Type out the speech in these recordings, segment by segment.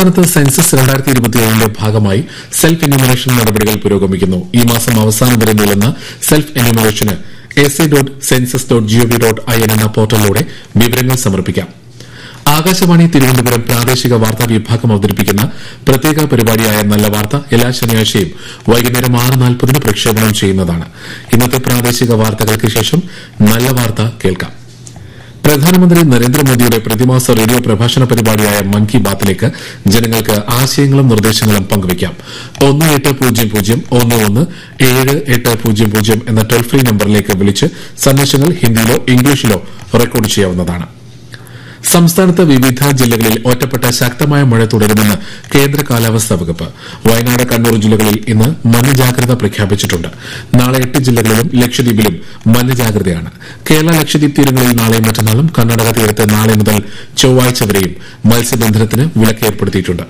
സംസ്ഥാനത്ത് സെൻസസ് രണ്ടായിരത്തി ഇരുപത്തിയേഴിന്റെ ഭാഗമായി സെൽഫ് എന്യൂമറേഷൻ നടപടികൾ പുരോഗമിക്കുന്നു ഈ മാസം അവസാനം വരെ നീളുന്ന സെൽഫ് എന്യൂമറേഷന് S A dot census dot G O V dot I N എന്ന പോർട്ടലിലൂടെ വിവരങ്ങൾ സമർപ്പിക്കാം ആകാശവാണി തിരുവനന്തപുരം പ്രാദേശിക വാർത്താ വിഭാഗം അവതരിപ്പിക്കുന്ന പ്രത്യേക പരിപാടിയായ നല്ല വാർത്ത എല്ലാ ശനിയാഴ്ചയും വൈകുന്നേരം ആറ് നാൽപ്പതിന് പ്രക്ഷേപണം ചെയ്യുന്നതാണ് ഇന്നത്തെ പ്രാദേശിക വാർത്തകൾക്ക് ശേഷം നല്ല വാർത്ത കേൾക്കാം പ്രധാനമന്ത്രി നരേന്ദ്രമോദിയുടെ പ്രതിമാസ റേഡിയോ പ്രഭാഷണ പരിപാടിയായ മൻ കി ബാത്തിലേക്ക് ജനങ്ങൾക്ക് ആശയങ്ങളും നിർദ്ദേശങ്ങളും പങ്കുവയ്ക്കാം ഒന്ന് എട്ട് പൂജ്യം പൂജ്യം ഒന്ന് ഒന്ന് ഏഴ് എട്ട് പൂജ്യം പൂജ്യം എന്ന ടോൾ ഫ്രീ നമ്പറിലേക്ക് വിളിച്ച് സന്ദേശങ്ങൾ ഹിന്ദിയിലോ ഇംഗ്ലീഷിലോ റെക്കോർഡ് ചെയ്യാവുന്നതാണ് സംസ്ഥാനത്ത് വിവിധ ജില്ലകളിൽ ഒറ്റപ്പെട്ട ശക്തമായ മഴ തുടരുമെന്ന് കേന്ദ്ര കാലാവസ്ഥാ വകുപ്പ് വയനാട് കണ്ണൂർ ജില്ലകളിൽ ഇന്ന് മഞ്ഞ ജാഗ്രത പ്രഖ്യാപിച്ചിട്ടുണ്ട് നാളെ എട്ട് ജില്ലകളിലും ലക്ഷദ്വീപിലും മഞ്ഞ ജാഗ്രതയാണ് കേരള ലക്ഷദ്വീപ് തീരങ്ങളിൽ നാളെയും മറ്റന്നാളും കർണാടക തീരത്ത് നാളെ മുതൽ ചൊവ്വാഴ്ച വരെയും മത്സ്യബന്ധനത്തിന് വിലക്ക് ഏർപ്പെടുത്തിയിട്ടുണ്ട്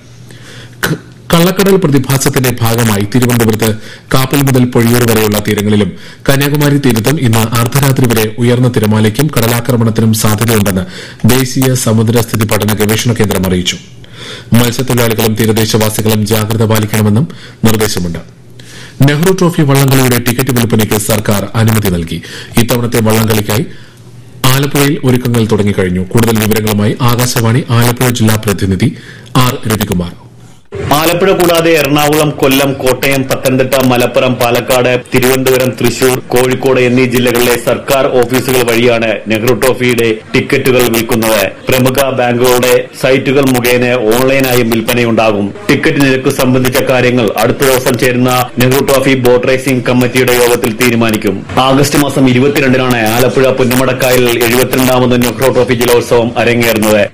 ക- കള്ളക്കടൽ പ്രതിഭാസത്തിന്റെ ഭാഗമായി തിരുവനന്തപുരത്ത് കാപ്പൽ മുതൽ പൊഴിയൂർ വരെയുള്ള തീരങ്ങളിലും കന്യാകുമാരി തീരത്തും ഇന്ന് അർദ്ധരാത്രി വരെ ഉയർന്ന തിരമാലയ്ക്കും കടലാക്രമണത്തിനും സാധ്യതയുണ്ടെന്ന് ദേശീയ സമുദ്രസ്ഥിതി പഠന ഗവേഷണ കേന്ദ്രം അറിയിച്ചു മത്സ്യത്തൊഴിലാളികളും തീരദേശവാസികളും ജാഗ്രത പാലിക്കണമെന്നും നിർദ്ദേശമുണ്ട് നെഹ്റു ട്രോഫി വള്ളംകളിയുടെ ടിക്കറ്റ് വിൽപ്പനയ്ക്ക് സർക്കാർ അനുമതി നൽകി ഇത്തവണത്തെ വള്ളംകളിക്കായി ആലപ്പുഴയിൽ ഒരുക്കങ്ങൾ തുടങ്ങിക്കഴിഞ്ഞു കൂടുതൽ വിവരങ്ങളുമായി ആകാശവാണി ആലപ്പുഴ ജില്ലാ പ്രതിനിധി ആർ രവികുമാർ ആലപ്പുഴ കൂടാതെ എറണാകുളം കൊല്ലം കോട്ടയം പത്തനംതിട്ട മലപ്പുറം പാലക്കാട് തിരുവനന്തപുരം തൃശൂർ കോഴിക്കോട് എന്നീ ജില്ലകളിലെ സർക്കാർ ഓഫീസുകൾ വഴിയാണ് നെഹ്റു ട്രോഫിയുടെ ടിക്കറ്റുകൾ വിൽക്കുന്നത് പ്രമുഖ ബാങ്കുകളുടെ സൈറ്റുകൾ മുഖേന ഓൺലൈനായും വിൽപ്പനയുണ്ടാകും ടിക്കറ്റ് നിരക്ക് സംബന്ധിച്ച കാര്യങ്ങൾ അടുത്ത ദിവസം ചേരുന്ന നെഹ്റു ട്രോഫി ബോട്ട് റേസിംഗ് കമ്മിറ്റിയുടെ യോഗത്തിൽ തീരുമാനിക്കും ആഗസ്റ്റ് മാസം ഇരുപത്തിരണ്ടിനാണ് ആലപ്പുഴ പുന്നമടക്കായൽ എഴുപത്തിരണ്ടാമത് നെഹ്റു ട്രോഫി ജലോത്സവം അരങ്ങേറുന്നത്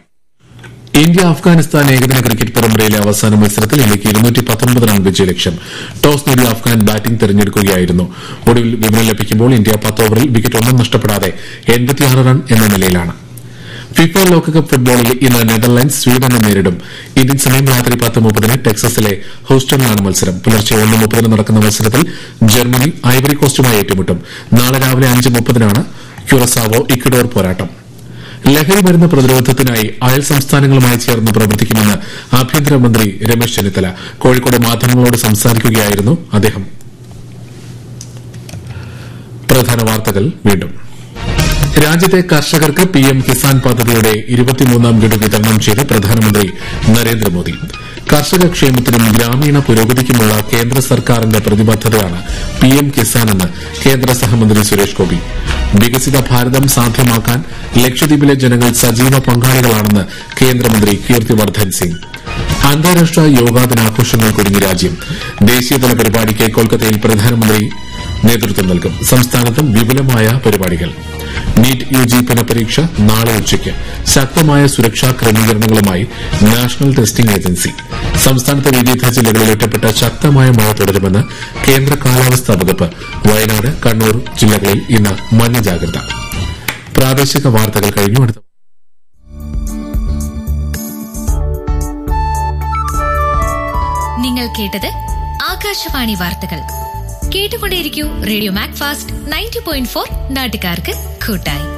ഇന്ത്യ അഫ്ഗാനിസ്ഥാൻ ഏകദിന ക്രിക്കറ്റ് പരമ്പരയിലെ അവസാന മത്സരത്തിൽ ഇന്ത്യയ്ക്ക് ഇരുന്നൂറ്റി പത്തൊൻപത് റൺ വിജയലക്ഷ്യം ടോസ് നേടിയ അഫ്ഗാൻ ബാറ്റിംഗ് തെരഞ്ഞെടുക്കുകയായിരുന്നു ഒടുവിൽ വിവരം ലഭിക്കുമ്പോൾ ഇന്ത്യ പത്ത് ഓവറിൽ വിക്കറ്റ് ഒന്നും നഷ്ടപ്പെടാതെ എൺപത്തിയാറ് റൺ എന്ന നിലയിലാണ് ഫിഫ ലോകകപ്പ് ഫുട്ബോളിൽ ഇന്ന് നെതർലാൻഡ്സ് സ്വീഡനെ നേരിടും ഇന്ത്യൻ സമയം രാത്രി പത്ത് മുപ്പതിന് ടെക്സസിലെ ഹൂസ്റ്റണിലാണ് മത്സരം പുലർച്ചെ ഒന്ന് മുപ്പതിന് നടക്കുന്ന മത്സരത്തിൽ ജർമ്മനി ഐവറി കോസ്റ്റുമായി ഏറ്റുമുട്ടും നാളെ രാവിലെ അഞ്ച് മുപ്പതിനാണ് ക്യുറസാവോ ഇക്വഡോർ പോരാട്ടം ലഹരി മരുന്ന് പ്രതിരോധത്തിനായി അയൽ സംസ്ഥാനങ്ങളുമായി ചേർന്ന് പ്രവർത്തിക്കുമെന്ന് ആഭ്യന്തരമന്ത്രി രമേശ് ചെന്നിത്തല കോഴിക്കോട് മാധ്യമങ്ങളോട് സംസാരിക്കുകയായിരുന്നു അദ്ദേഹം പ്രധാന വാർത്തകൾ വീണ്ടും രാജ്യത്തെ കർഷകർക്ക് പിഎം കിസാൻ പദ്ധതിയുടെ ഇരുപത്തിമൂന്നാം ഗഡു വിതരണം ചെയ്ത് പ്രധാനമന്ത്രി നരേന്ദ്രമോദി കർഷക ക്ഷേമത്തിനും ഗ്രാമീണ പുരോഗതിക്കുമുള്ള കേന്ദ്ര സർക്കാരിന്റെ പ്രതിബദ്ധതയാണ് പിഎം കിസാൻ എന്ന് കേന്ദ്ര സഹമന്ത്രി സുരേഷ് ഗോപി വികസിത ഭാരതം സാധ്യമാക്കാൻ ലക്ഷദ്വീപിലെ ജനങ്ങൾ സജീവ പങ്കാളികളാണെന്ന് കേന്ദ്രമന്ത്രി കീർത്തിവർദ്ധൻ സിംഗ് അന്താരാഷ്ട്ര യോഗാ ദിനാഘോഷങ്ങൾക്കൊരുങ്ങി രാജ്യം ദേശീയതല പരിപാടിക്ക് കൊൽക്കത്തയിൽ പ്രധാനമന്ത്രി നേതൃത്വം നൽകും സംസ്ഥാനത്തും വിപുലമായ പരിപാടികൾ നീറ്റ് യു ജി പുനഃപരീക്ഷ നാളെ ഉച്ചയ്ക്ക് ശക്തമായ സുരക്ഷാ ക്രമീകരണങ്ങളുമായി നാഷണൽ ടെസ്റ്റിംഗ് ഏജൻസി സംസ്ഥാനത്തെ വിവിധ ജില്ലകളിൽ ഒറ്റപ്പെട്ട ശക്തമായ മഴ തുടരുമെന്ന് കേന്ദ്ര കാലാവസ്ഥാ വകുപ്പ് വയനാട് കണ്ണൂർ ജില്ലകളിൽ ഇന്ന് മഞ്ഞ ജാഗ്രത പ്രാദേശിക വാർത്തകൾ കഴിഞ്ഞു അടുത്ത നിങ്ങൾ കേട്ടത് ആകാശവാണി വാർത്തകൾ കേട്ടുകൊണ്ടേയിരിക്കൂ radio Mac Fast ninety point four നാട്ടുകാർക്ക് കൂട്ടായി